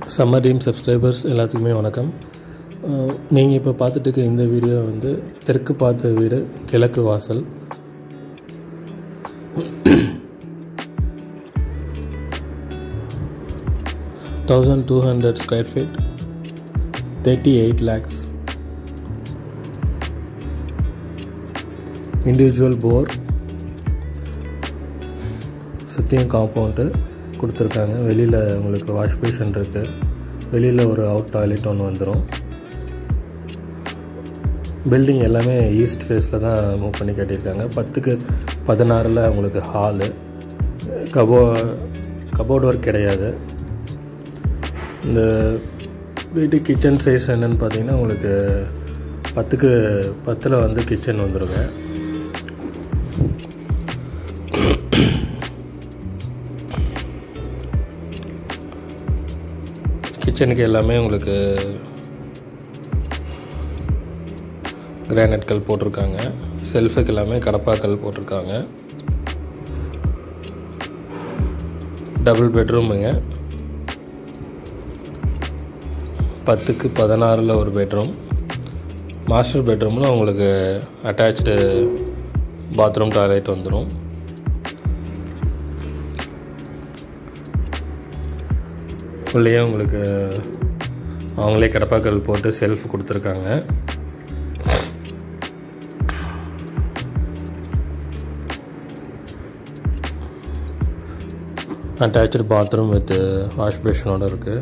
summer team subscribers எல்லாத்துக்குமே வணக்கம் நீங்கள் இப்போ பார்த்துட்டு இருக்க இந்த வீடியோ வந்து தெற்கு பார்த்த வீடு கிழக்கு வாசல் thousand two hundred square feet thirty eight lakhs individual bore சுற்றியும் காம்பவுண்டு கொடுத்துருக்காங்க வெளியில் உங்களுக்கு வாஷ் பேஷன் இருக்குது வெளியில் ஒரு அவுட் டாய்லெட் ஒன்று வந்துடும் பில்டிங் எல்லாமே ஈஸ்ட் ஃபேஸில் தான் மூவ் பண்ணி கட்டியிருக்காங்க பத்துக்கு பதினாறில் உங்களுக்கு ஹாலு கபோ கபோர்டு ஒர்க் கிடையாது இந்த வீட்டு கிச்சன் சைஸ் என்னென்னு பார்த்தீங்கன்னா உங்களுக்கு பத்துக்கு பத்தில் வந்து கிச்சன் வந்துருங்க கிச்சனுக்கு எல்லாமே உங்களுக்கு கிரானைட் கல் போட்டிருக்காங்க செல்ஃபுக்கு எல்லாமே கடப்பா கல் போட்டிருக்காங்க டபுள் பெட்ரூமுங்க பத்துக்கு பதினாறில் ஒரு பெட்ரூம் மாஸ்டர் பெட்ரூமில் உங்களுக்கு அட்டாச்சு பாத்ரூம் டாய்லெட் வந்துடும் உள்ளேயே உங்களுக்கு அவங்களே கடப்பாக்கல் போட்டு செல்ஃப் கொடுத்துருக்காங்க அட்டாச்சு பாத்ரூம் வித் வாஷ் பேஷனோட இருக்குது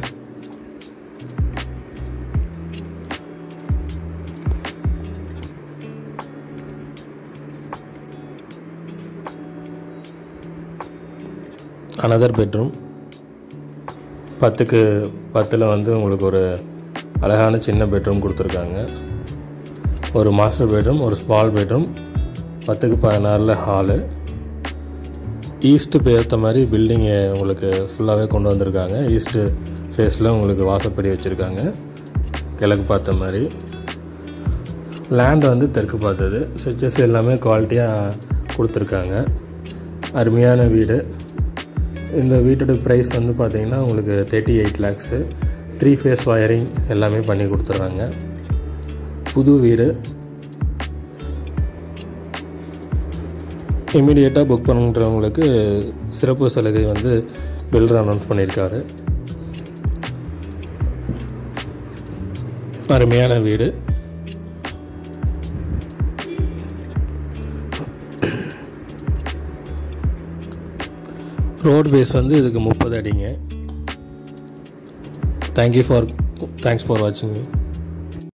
அனதர் பெட்ரூம் பத்துக்கு பத்தில் வந்து உங்களுக்கு ஒரு அழகான சின்ன பெட்ரூம் கொடுத்துருக்காங்க ஒரு மாஸ்டர் பெட்ரூம் ஒரு ஸ்மால் பெட்ரூம் பத்துக்கு பதினாறில் ஹாலு ஈஸ்ட்டு ஏற்ற மாதிரி பில்டிங்கை உங்களுக்கு ஃபுல்லாகவே கொண்டு வந்திருக்காங்க ஈஸ்ட்டு ஃபேஸில் உங்களுக்கு வாசப்படி வச்சுருக்காங்க கிழக்கு பார்த்த மாதிரி லேண்ட் வந்து தெற்கு பார்த்தது ஸ்விட்சஸ் எல்லாமே குவாலிட்டியாக கொடுத்துருக்காங்க அருமையான வீடு இந்த வீட்டோட ப்ரைஸ் வந்து பார்த்திங்கன்னா உங்களுக்கு thirty eight lakhs three phase wiring எல்லாமே பண்ணி கொடுத்துட்றாங்க புது வீடு இமீடியட்டாக புக் பண்ணுறவங்களுக்கு சிறப்பு சலுகை வந்து பில்டர் அனௌன்ஸ் பண்ணியிருக்காரு அருமையான வீடு ரோட் பேஸ் வந்து இதுக்கு முப்பது அடிங்க தேங்க்யூ ஃபார் தேங்க்ஸ் ஃபார் வாட்சிங்